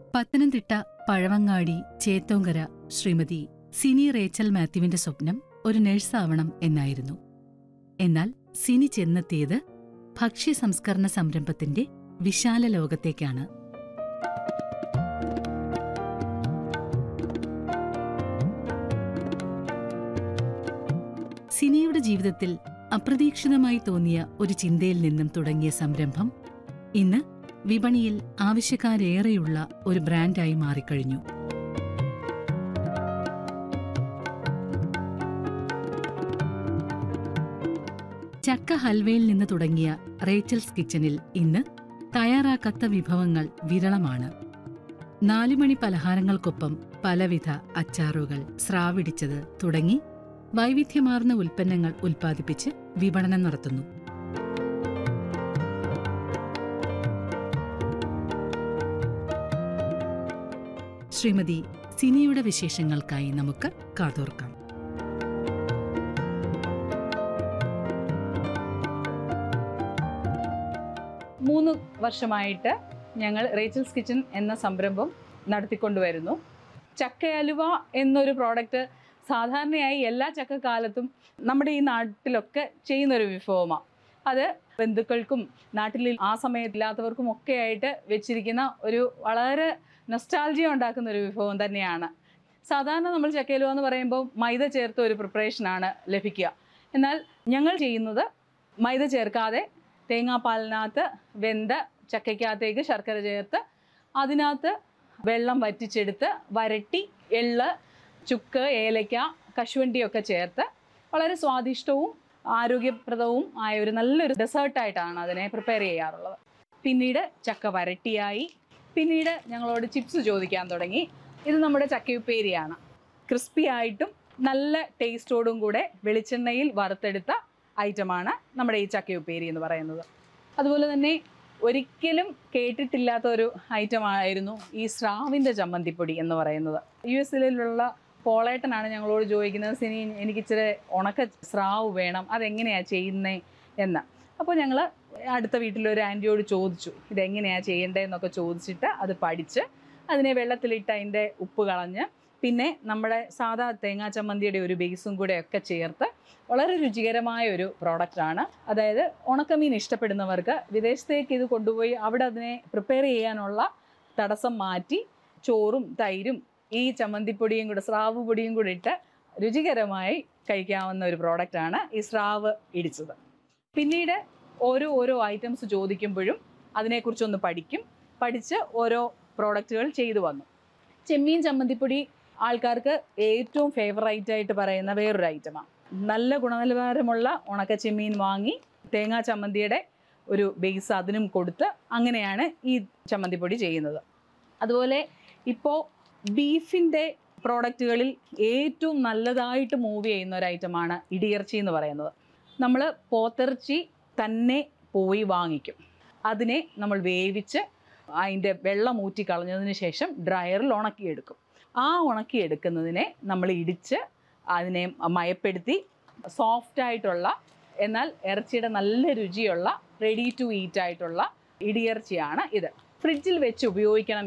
Pathanamthitta Pazhavangadi Chethonkara Shrimati Sini Rachel മാത്യുവിന്റെ സ്വപ്നം ഒരു നഴ്സാവണം എന്നായിരുന്നു എന്നാൽ സിനി ചെന്നെത്തിയത് ഭക്ഷ്യ സംസ്കരണ സംരംഭത്തിന്റെ വിശാല ലോകത്തേക്കാണ് സിനിയുടെ ജീവിതത്തിൽ അപ്രതീക്ഷിതമായി തോന്നിയ ഒരു ചിന്തയിൽ നിന്നും തുടങ്ങിയ സംരംഭം ഇന്ന് വിപണിയിൽ ആവശ്യക്കാരേറെയുള്ള ഒരു ബ്രാൻഡായി മാറിക്കഴിഞ്ഞു ചക്ക ഹൽവയിൽ നിന്ന് തുടങ്ങിയ റേച്ചൽസ് കിച്ചണിൽ ഇന്ന് തയ്യാറാക്കാത്ത വിഭവങ്ങൾ വിരളമാണ് നാലുമണി പലഹാരങ്ങൾക്കൊപ്പം പലവിധ അച്ചാറുകൾ സ്രാവിടിച്ചത് തുടങ്ങി വൈവിധ്യമാർന്ന ഉൽപ്പന്നങ്ങൾ ഉൽപ്പാദിപ്പിച്ച് വിപണനം നടത്തുന്നു ശ്രീമതി സിനിയുടെ വിശേഷങ്ങൾക്കായി നമുക്ക് കാതോർക്കാം മൂന്ന് വർഷമായിട്ട് ഞങ്ങൾ റേച്ചൽസ് കിച്ചൺ എന്ന സംരംഭം നടത്തിക്കൊണ്ടുവരുന്നു ചക്കയലുവ എന്നൊരു പ്രോഡക്റ്റ് സാധാരണയായി എല്ലാ ചക്കക്കാലത്തും നമ്മുടെ ഈ നാട്ടിലൊക്കെ ചെയ്യുന്നൊരു വിഭവമാണ് അത് ബന്ധുക്കൾക്കും നാട്ടിൽ ആ സമയത്തില്ലാത്തവർക്കും ഒക്കെ ആയിട്ട് വെച്ചിരിക്കുന്ന ഒരു വളരെ നൊസ്റ്റാൾജിയ ഉണ്ടാക്കുന്ന ഒരു വിഭവം തന്നെയാണ് സാധാരണ നമ്മൾ ചക്കയലുവ എന്ന് പറയുമ്പോൾ മൈദ ചേർത്ത ഒരു പ്രിപ്പറേഷനാണ് ലഭിക്കുക എന്നാൽ ഞങ്ങൾ ചെയ്യുന്നത് മൈദ ചേർക്കാതെ തേങ്ങാപ്പാലിനകത്ത് വെന്ത ചക്കയ്ക്കകത്തേക്ക് ശർക്കര ചേർത്ത് അതിനകത്ത് വെള്ളം വറ്റിച്ചെടുത്ത് വരട്ടി എള്ള് ചുക്ക് ഏലയ്ക്ക കശുവണ്ടിയൊക്കെ ചേർത്ത് വളരെ സ്വാദിഷ്ടവും ആരോഗ്യപ്രദവും ആയ ഒരു നല്ലൊരു ഡെസേർട്ടായിട്ടാണ് അതിനെ പ്രിപ്പയർ ചെയ്യാറുള്ളത് പിന്നീട് ചക്ക വരട്ടിയായി പിന്നീട് ഞങ്ങളോട് ചിപ്സ് ചോദിക്കാൻ തുടങ്ങി ഇത് നമ്മുടെ ചക്കയുപ്പേരിയാണ് ക്രിസ്പി ആയിട്ടും നല്ല ടേസ്റ്റോടും കൂടെ വെളിച്ചെണ്ണയിൽ വറുത്തെടുത്ത ഐറ്റമാണ് നമ്മുടെ ഈ ചക്കയുപ്പേരി എന്ന് പറയുന്നത് അതുപോലെ തന്നെ ഒരിക്കലും കേട്ടിട്ടില്ലാത്ത ഒരു ഐറ്റം ആയിരുന്നു ഈ സ്രാവിൻ്റെ ചമ്മന്തിപ്പൊടി എന്ന് പറയുന്നത് യു എസിലുള്ള പോളേട്ടനാണ് ഞങ്ങളോട് ചോദിക്കുന്നത് സിനി എനിക്ക് ഇച്ചിരി ഉണക്ക സ്രാവ് വേണം അതെങ്ങനെയാണ് ചെയ്യുന്നേ എന്ന് അപ്പോൾ ഞങ്ങൾ അടുത്ത വീട്ടിലൊരു ആൻറ്റിയോട് ചോദിച്ചു ഇതെങ്ങനെയാണ് ചെയ്യേണ്ടതെന്നൊക്കെ ചോദിച്ചിട്ട് അത് പഠിച്ച് അതിനെ വെള്ളത്തിലിട്ട് അതിൻ്റെ ഉപ്പ് കളഞ്ഞ് പിന്നെ നമ്മുടെ സാധാ തേങ്ങാ ചമ്മന്തിയുടെ ഒരു ബേസും കൂടെ ഒക്കെ ചേർത്ത് വളരെ രുചികരമായ ഒരു പ്രോഡക്റ്റാണ് അതായത് ഉണക്കമീൻ ഇഷ്ടപ്പെടുന്നവർക്ക് വിദേശത്തേക്ക് ഇത് കൊണ്ടുപോയി അവിടെ അതിനെ പ്രിപ്പയർ ചെയ്യാനുള്ള തടസ്സം മാറ്റി ചോറും തൈരും ഈ ചമ്മന്തിപ്പൊടിയും കൂടെ സ്രാവ് പൊടിയും കൂടി ഇട്ട് രുചികരമായി കഴിക്കാവുന്ന ഒരു പ്രോഡക്റ്റാണ് ഈ സ്രാവ് ഇടിച്ചത് പിന്നീട് ഓരോ ഓരോ ഐറ്റംസ് ചോദിക്കുമ്പോഴും അതിനെക്കുറിച്ചൊന്ന് പഠിക്കും പഠിച്ച് ഓരോ പ്രോഡക്റ്റുകൾ ചെയ്തു വന്നു ചെമ്മീൻ ചമ്മന്തിപ്പൊടി ആൾക്കാർക്ക് ഏറ്റവും ഫേവറേറ്റ് ആയിട്ട് പറയുന്ന വേറൊരു ഐറ്റമാണ് നല്ല ഗുണനിലവാരമുള്ള ഉണക്ക ചെമ്മീൻ വാങ്ങി തേങ്ങാ ചമ്മന്തിയുടെ ഒരു ബേസ് അതിനും കൊടുത്ത് അങ്ങനെയാണ് ഈ ചമ്മന്തിപ്പൊടി ചെയ്യുന്നത് അതുപോലെ ഇപ്പോൾ ബീഫിൻ്റെ പ്രോഡക്റ്റുകളിൽ ഏറ്റവും നല്ലതായിട്ട് മൂവ് ചെയ്യുന്ന ഒരു ഐറ്റമാണ് ഇടിയിറച്ചി എന്ന് പറയുന്നത് നമ്മൾ പോത്തിറച്ചി തന്നെ പോയി വാങ്ങിക്കും അതിനെ നമ്മൾ വേവിച്ച് അതിൻ്റെ വെള്ളം ഊറ്റി കളഞ്ഞതിന് ശേഷം ഡ്രയറിൽ ഉണക്കിയെടുക്കും ആ ഉണക്കിയെടുക്കുന്നതിനെ നമ്മൾ ഇടിച്ച് അതിനെ മയപ്പെടുത്തി സോഫ്റ്റ് ആയിട്ടുള്ള എന്നാൽ ഇറച്ചിയുടെ നല്ല രുചിയുള്ള റെഡി ടു ഈറ്റ് ആയിട്ടുള്ള ഇടിയിറച്ചിയാണ് ഇത് ഫ്രിഡ്ജിൽ വെച്ച് ഉപയോഗിക്കണം